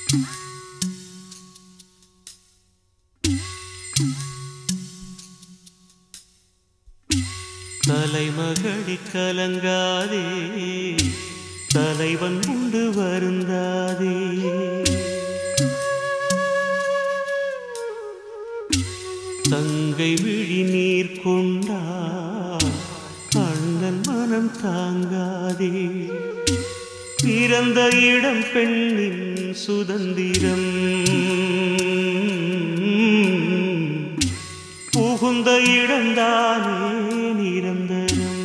தலைமகளி கலங்காதே தலைவன் உண்டு வருந்தாதே தங்கை விழி நீர் கொண்டா அண்ணன் மனம் தாங்காதே பிறந்த இடம் பெண்ணின் சுதந்திரம் புகுந்த இடம்தானே நிரந்தரம்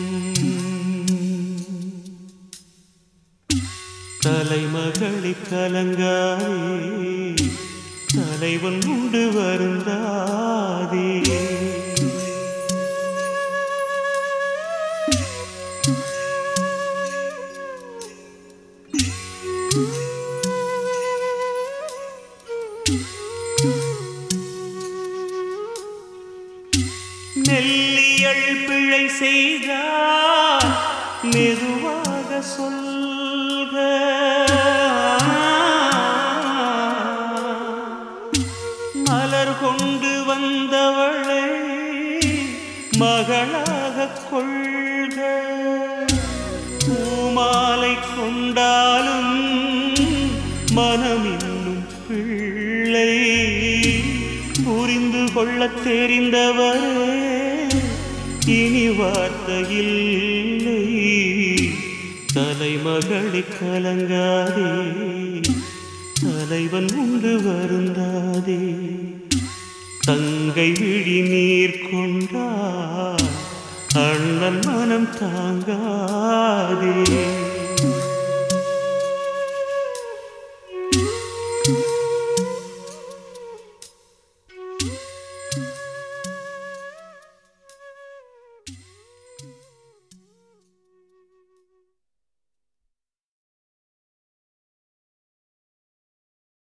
தலைமகளி கலங்காதே தலைவன் உண்டு வருந்தாதே நெல்லியல் பிழை செய்தார் மெதுவாக சொல்க மலர் கொண்டு வந்தவளை மகளாக கொள்க பூமாலை கொண்டாலும் மனம் இன்னும் பிள்ளை புரிந்து கொள்ளத் தெரிந்தவரே இனி வார்த்தையில்லை தலைமகளி கலங்காதே தலைவன் உண்டு வருந்தாதே தங்கை விழி நீர் கொண்டார் அண்ணன் மனம் தாங்காதே